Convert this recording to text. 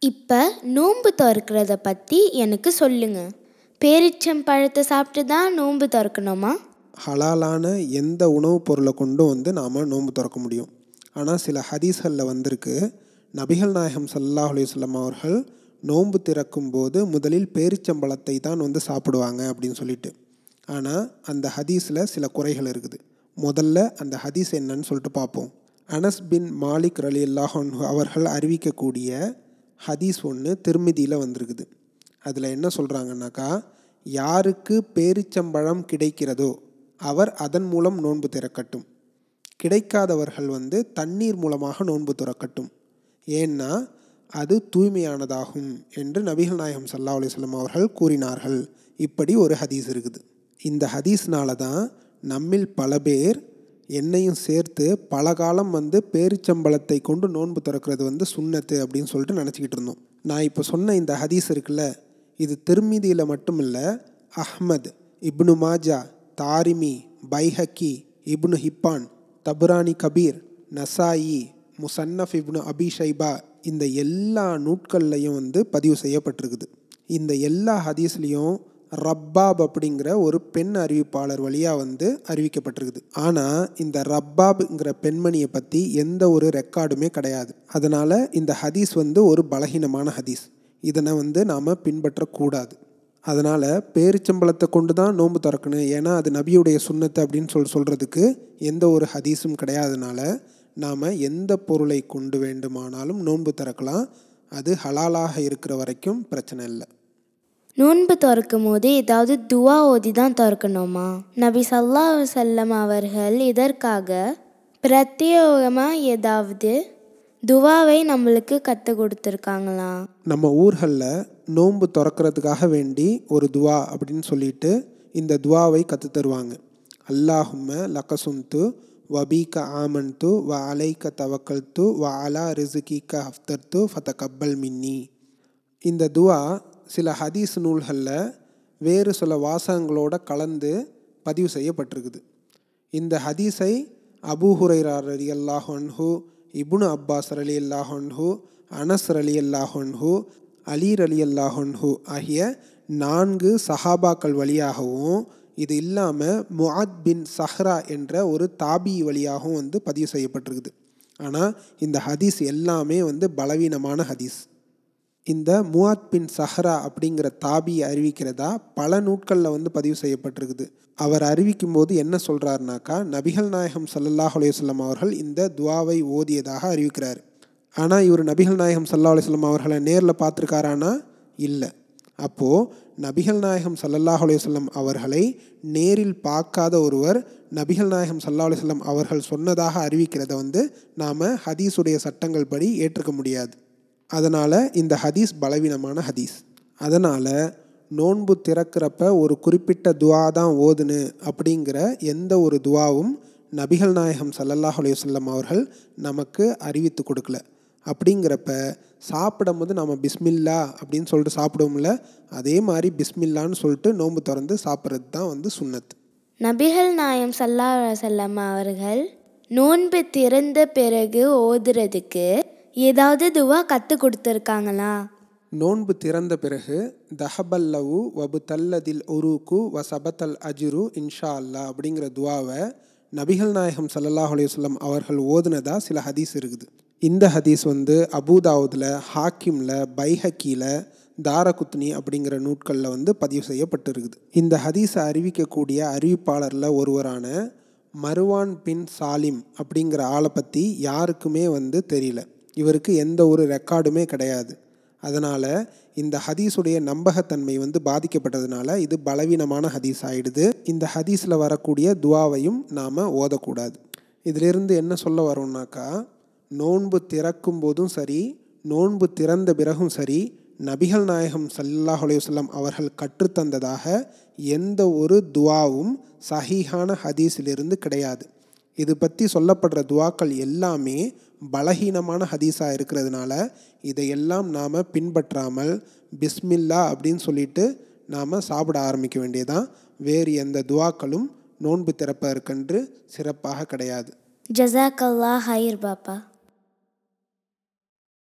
இப்போ நோன்பு திறக்கிறத பற்றி எனக்கு சொல்லுங்க பேரிச்சம் பழத்தை சாப்பிட்டு தான் நோன்பு திறக்கணுமா ஹலாலான எந்த உணவுப் பொருளை கொண்டும் வந்து நாம் நோன்பு திறக்க முடியும் ஆனால் சில ஹதீஸ்களில் வந்திருக்கு நபிகள் நாயகம் ஸல்லல்லாஹு அலைஹி வஸல்லம் அவர்கள் நோன்பு திறக்கும் போது முதலில் பேரிச்சம்பழத்தை தான் வந்து சாப்பிடுவாங்க அப்படின்னு சொல்லிட்டு ஆனால் அந்த ஹதீஸில் சில குறைகள் இருக்குது முதல்ல அந்த ஹதீஸ் என்னன்னு சொல்லிட்டு பார்ப்போம் அனஸ் பின் மாலிக் ரலி அவர்கள் அறிவிக்கக்கூடிய ஹதீஸ் ஒன்று திருமிதியில் வந்திருக்குது அதில் என்ன சொல்கிறாங்கன்னாக்கா யாருக்கு பேரிச்சம்பழம் கிடைக்கிறதோ அவர் அதன் மூலம் நோன்பு திறக்கட்டும் கிடைக்காதவர்கள் வந்து தண்ணீர் மூலமாக நோன்பு திறக்கட்டும் ஏன்னா அது தூய்மையானதாகும் என்று நபிகள் நாயகம் சல்லா அலிஸ்லாம் அவர்கள் கூறினார்கள் இப்படி ஒரு ஹதீஸ் இருக்குது இந்த ஹதீஸ்னால தான் நம்மில் பல பேர் என்னையும் சேர்த்து பல காலம் வந்து பேரிச்சம்பழத்தை கொண்டு நோன்பு திறக்கிறது வந்து சுண்ணத்து அப்படின்னு சொல்லிட்டு நினச்சிக்கிட்டு இருந்தோம் நான் இப்போ சொன்ன இந்த ஹதீஸ் இருக்குல்ல இது திருமீதியில் மட்டும் இல்லை அஹ்மத் இப்னு மாஜா தாரிமி பைஹக்கி இப்னு ஹிப்பான் தபுரானி கபீர் நசாயி முசன்னஃப் இப்னு அபி ஷைபா இந்த எல்லா நூட்கள்லையும் வந்து பதிவு செய்யப்பட்டிருக்குது இந்த எல்லா ஹதீஸ்லேயும் ரப்பாப் அப்படிங்கிற ஒரு பெண் அறிவிப்பாளர் வழியாக வந்து அறிவிக்கப்பட்டிருக்குது ஆனால் இந்த ரப்பாப்ங்கிற பெண்மணியை பற்றி எந்த ஒரு ரெக்கார்டுமே கிடையாது அதனால் இந்த ஹதீஸ் வந்து ஒரு பலகீனமான ஹதீஸ் இதனை வந்து நாம் பின்பற்றக்கூடாது அதனால் பேரிச்சம்பழத்தை கொண்டு தான் நோன்பு திறக்கணும் ஏன்னா அது நபியுடைய சுண்ணத்து அப்படின்னு சொல்லி சொல்கிறதுக்கு எந்த ஒரு ஹதீஸும் கிடையாதனால நாம் எந்த பொருளை கொண்டு வேண்டுமானாலும் நோன்பு திறக்கலாம் அது ஹலாலாக இருக்கிற வரைக்கும் பிரச்சனை இல்லை நோன்பு திறக்கும் போது ஏதாவது துவா ஓதி தான் திறக்கணுமா நபி சல்லா செல்லம் அவர்கள் இதற்காக பிரத்யேகமாக ஏதாவது துவாவை நம்மளுக்கு கற்றுக் கொடுத்துருக்காங்களா நம்ம ஊர்களில் நோன்பு திறக்கிறதுக்காக வேண்டி ஒரு துவா அப்படின்னு சொல்லிட்டு இந்த துவாவை கற்று தருவாங்க அல்லாஹும்ம லக்கசுந்து வபீக்க ஆமன்து வ அலைக்க தவக்கல்து வ அலா ரிசுகிக்க ஹஃப்தர்த்து ஃபத கப்பல் மின்னி இந்த துவா சில ஹதீஸ் நூல்களில் வேறு சில வாசகங்களோட கலந்து பதிவு செய்யப்பட்டிருக்குது இந்த ஹதீஸை அபூ ஹுரைரா ரலி அல்லாஹன்ஹு இப்னு அப்பாஸ் ரலி அல்லாஹன்ஹு அனஸ் ரலி அல்லாஹன்ஹு அலி ரலி அல்லாஹன்ஹு ஆகிய நான்கு சஹாபாக்கள் வழியாகவும் இது இல்லாமல் முஅத் பின் சஹ்ரா என்ற ஒரு தாபி வழியாகவும் வந்து பதிவு செய்யப்பட்டிருக்குது ஆனால் இந்த ஹதீஸ் எல்லாமே வந்து பலவீனமான ஹதீஸ் இந்த முவாத் பின் சஹ்ரா அப்படிங்கிற தாபியை அறிவிக்கிறதா பல நூட்களில் வந்து பதிவு செய்யப்பட்டிருக்குது அவர் அறிவிக்கும் போது என்ன சொல்கிறாருனாக்கா நபிகள் நாயகம் சல்லல்லாஹ் அலையுஸ்லாம் அவர்கள் இந்த துவாவை ஓதியதாக அறிவிக்கிறார் ஆனால் இவர் நபிகள் நாயகம் சல்லா அலுவலம் அவர்களை நேரில் பார்த்துருக்காரானா இல்லை அப்போது நபிகள் நாயகம் சல்லல்லாஹ் அலையுஸ்லம் அவர்களை நேரில் பார்க்காத ஒருவர் நபிகள் நாயகம் சல்லா அலுவலம் அவர்கள் சொன்னதாக அறிவிக்கிறத வந்து நாம் ஹதீஸுடைய சட்டங்கள் படி ஏற்றுக்க முடியாது அதனால் இந்த ஹதீஸ் பலவீனமான ஹதீஸ் அதனால் நோன்பு திறக்கிறப்ப ஒரு குறிப்பிட்ட துவா தான் ஓதுனு அப்படிங்கிற எந்த ஒரு துவாவும் நபிகள் நாயகம் சல்லல்லாஹ் அலையுசல்லம் அவர்கள் நமக்கு அறிவித்து கொடுக்கல அப்படிங்கிறப்ப சாப்பிடும் போது நம்ம பிஸ்மில்லா அப்படின்னு சொல்லிட்டு சாப்பிடுவோம்ல அதே மாதிரி பிஸ்மில்லான்னு சொல்லிட்டு நோன்பு திறந்து சாப்பிட்றது தான் வந்து சுன்னத் நபிகள் நாயம் சல்லா செல்லம் அவர்கள் நோன்பு திறந்த பிறகு ஓதுறதுக்கு ஏதாவது துவா கற்றுக் கொடுத்துருக்காங்களா நோன்பு திறந்த பிறகு தஹபல்லவு வபு தல்லதில் உருக்கு வ சபத்தல் அஜுரு இன்ஷா அல்லா அப்படிங்கிற துவாவை நபிகள் நாயகம் சல்லல்லாஹ் அலையுஸ்லம் அவர்கள் ஓதுனதா சில ஹதீஸ் இருக்குது இந்த ஹதீஸ் வந்து அபூதாவுதில் ஹாக்கிமில் பைஹக்கியில் தாரகுத்னி அப்படிங்கிற நூட்களில் வந்து பதிவு செய்யப்பட்டிருக்குது இந்த ஹதீஸை அறிவிக்கக்கூடிய அறிவிப்பாளரில் ஒருவரான மருவான் பின் சாலிம் அப்படிங்கிற ஆளை பற்றி யாருக்குமே வந்து தெரியல இவருக்கு எந்த ஒரு ரெக்கார்டுமே கிடையாது அதனால் இந்த ஹதீஸுடைய நம்பகத்தன்மை வந்து பாதிக்கப்பட்டதுனால இது பலவீனமான ஹதீஸ் ஆயிடுது இந்த ஹதீஸில் வரக்கூடிய துவாவையும் நாம் ஓதக்கூடாது இதிலிருந்து என்ன சொல்ல வரோம்னாக்கா நோன்பு திறக்கும் போதும் சரி நோன்பு திறந்த பிறகும் சரி நபிகள் நாயகம் சல்லாஹ் அலையுஸ்லாம் அவர்கள் கற்றுத்தந்ததாக எந்த ஒரு துவாவும் சஹீஹான ஹதீஸிலிருந்து கிடையாது இது பற்றி சொல்லப்படுற துவாக்கள் எல்லாமே பலகீனமான ஹதீஸாக இருக்கிறதுனால இதையெல்லாம் நாம் பின்பற்றாமல் பிஸ்மில்லா அப்படின்னு சொல்லிட்டு நாம் சாப்பிட ஆரம்பிக்க வேண்டியதான் வேறு எந்த துவாக்களும் நோன்பு திறப்பதற்கென்று சிறப்பாக கிடையாது ஜசாக் அல்லா ஹைர் பாப்பா